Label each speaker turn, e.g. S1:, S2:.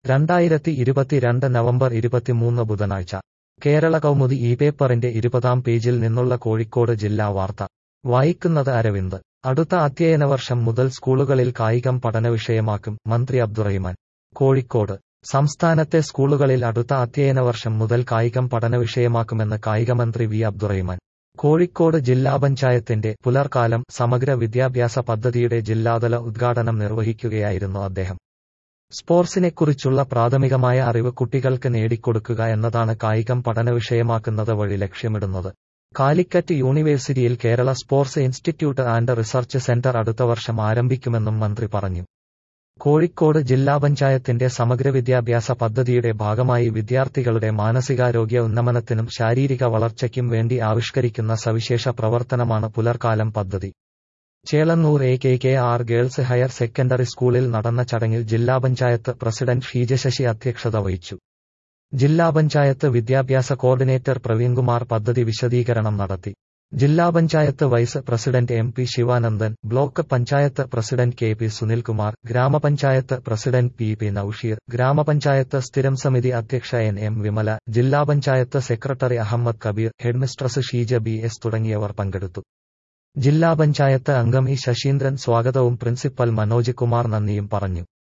S1: രണ്ടായിരത്തി ഇരുപത്തിരണ്ട് നവംബർ ഇരുപത്തിമൂന്ന് ബുധനാഴ്ച കേരള കൗമുദി ഈ പേപ്പറിന്റെ ഇരുപതാം പേജിൽ നിന്നുള്ള കോഴിക്കോട് ജില്ലാ വാർത്ത വായിക്കുന്നത് അരവിന്ദ് അടുത്ത അധ്യയന വർഷം മുതൽ സ്കൂളുകളിൽ കായികം പഠനവിഷയമാക്കും മന്ത്രി അബ്ദുറഹിമാൻ കോഴിക്കോട് സംസ്ഥാനത്തെ സ്കൂളുകളിൽ അടുത്ത അധ്യയന വർഷം മുതൽ കായികം പഠനവിഷയമാക്കുമെന്ന് കായികമന്ത്രി വി അബ്ദുറഹിമാൻ കോഴിക്കോട് ജില്ലാ പഞ്ചായത്തിന്റെ പുലർക്കാലം സമഗ്ര വിദ്യാഭ്യാസ പദ്ധതിയുടെ ജില്ലാതല ഉദ്ഘാടനം നിർവഹിക്കുകയായിരുന്നു അദ്ദേഹം സ്പോർട്സിനെക്കുറിച്ചുള്ള പ്രാഥമികമായ അറിവ് കുട്ടികൾക്ക് നേടിക്കൊടുക്കുക എന്നതാണ് കായികം പഠനവിഷയമാക്കുന്നത് വഴി ലക്ഷ്യമിടുന്നത് കാലിക്കറ്റ് യൂണിവേഴ്സിറ്റിയിൽ Kerala sports institute and research centre അടുത്ത വർഷം ആരംഭിക്കുമെന്നും മന്ത്രി പറഞ്ഞു കോഴിക്കോട് ജില്ലാ പഞ്ചായത്തിന്റെ സമഗ്ര വിദ്യാഭ്യാസ പദ്ധതിയുടെ ഭാഗമായി വിദ്യാർത്ഥികളുടെ മാനസികാരോഗ്യ ഉന്നമനത്തിനും ശാരീരിക വളർച്ചയ്ക്കും വേണ്ടി ആവിഷ്കരിക്കുന്ന സവിശേഷ പ്രവർത്തനമാണ് പുലർക്കാലം പദ്ധതി Chelannur A K K R girls higher secondary സ്കൂളിൽ നടന്ന ചടങ്ങിൽ ജില്ലാ പഞ്ചായത്ത് പ്രസിഡന്റ് ഷീജശശി അധ്യക്ഷത വഹിച്ചു ജില്ലാ പഞ്ചായത്ത് വിദ്യാഭ്യാസ കോർഡിനേറ്റർ പ്രവീൺകുമാർ പദ്ധതി വിശദീകരണം നടത്തി ജില്ലാ panchayat vice president M P Sivanandan block panchayat president K P Sunilkumar ഗ്രാമപഞ്ചായത്ത് പ്രസിഡന്റ് പി പി നൌഷീർ ഗ്രാമപഞ്ചായത്ത് സ്ഥിരം സമിതി അധ്യക്ഷ എൻ എം വിമല ജില്ലാ panchayat secretary Ahammed Kabeer headmistress Sheeja B S തുടങ്ങിയവർ പങ്കെടുത്തു ജില്ലാ പഞ്ചായത്ത് അംഗം ഇ ശശീന്ദ്രൻ സ്വാഗതവും പ്രിൻസിപ്പൽ മനോജ് കുമാർ നന്ദിയും പറഞ്ഞു